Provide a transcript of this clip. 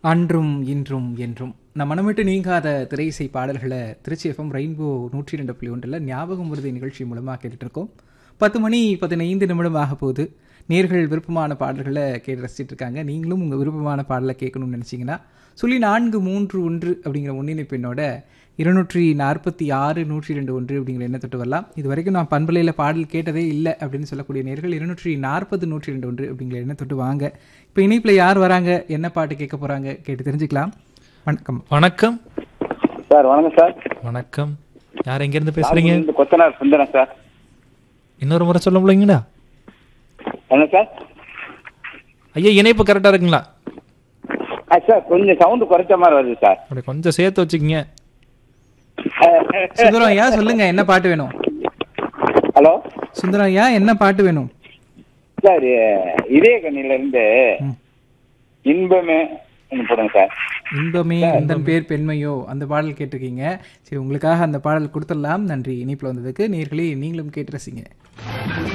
அன்றும் இன்றும் என்றும் நம் மனமிட்டு நீங்காத திரையிசை பாடல்களை திருச்சி எஃப்எம் ரெயின்போ நூற்றி ரெண்டு புள்ளி ஒன்றில் ஞாபகம் உறுதி நிகழ்ச்சி மூலமாக கேட்டுட்டு இருக்கோம் பத்து மணி பதினைந்து நிமிடம் ஆக போகுது நேர்கள் விருப்பமான பாடல்களை கேட்டு ரசிச்சிட்டு இருக்காங்க நீங்களும் உங்கள் விருப்பமான பாடலை கேட்கணும்னு நினச்சிங்கன்னா சொல்லி நான்கு மூன்று ஒன்று அப்படிங்கிற முன்னிணைப்பு எண்ணோட இருநூற்றி நாற்பத்தி ஆறு நூற்றி ரெண்டு ஒன்று அப்படிங்கிற எண்ணை தொட்டு வரலாம் இது வரைக்கும் நான் பண்பலையில் பாடல் கேட்டதே இல்லை அப்படின்னு சொல்லக்கூடிய நேர்கள் இருநூற்றி நாற்பது நூற்றி ரெண்டு ஒன்று அப்படிங்கிற எண்ணை தொட்டு வாங்க இப்போ இணைப்பில் யார் வராங்க என்ன பாட்டு கேட்க போகிறாங்க கேட்டு தெரிஞ்சுக்கலாம் வணக்கம் வணக்கம் சார் வணக்கம் சார் வணக்கம் யார் எங்க இருந்து பேசுறீங்க இந்த கொத்தனார் சுந்தரம் சார் இன்னொரு முறை சொல்ல முடியுங்களா என்ன சார் ஐயா இணைப்பு கரெக்டா இருக்குங்களா ஆ சார் கொஞ்சம் சவுண்டு குறைச்ச மாதிரி வருது சார் அப்படி கொஞ்சம் சேர்த்து வச்சுக்கோங்க சுந்தரம் ஐயா சொல்லுங்க என்ன பாட்டு வேணும் ஹலோ சுந்தரம் ஐயா என்ன பாட்டு வேணும் சார் இதய கண்ணில இருந்து ம். இன்பமே ஒன்று போடுங்க சார் இன்பமே இந்த பேர் பெண்மையோ அந்த பாடல் கேட்டிருக்கீங்க சரி உங்களுக்காக அந்த பாடல் கொடுத்துடலாம் நன்றி இனிப்பில் வந்ததுக்கு நேர்களே நீங்களும் கேட்டு ரசிங்க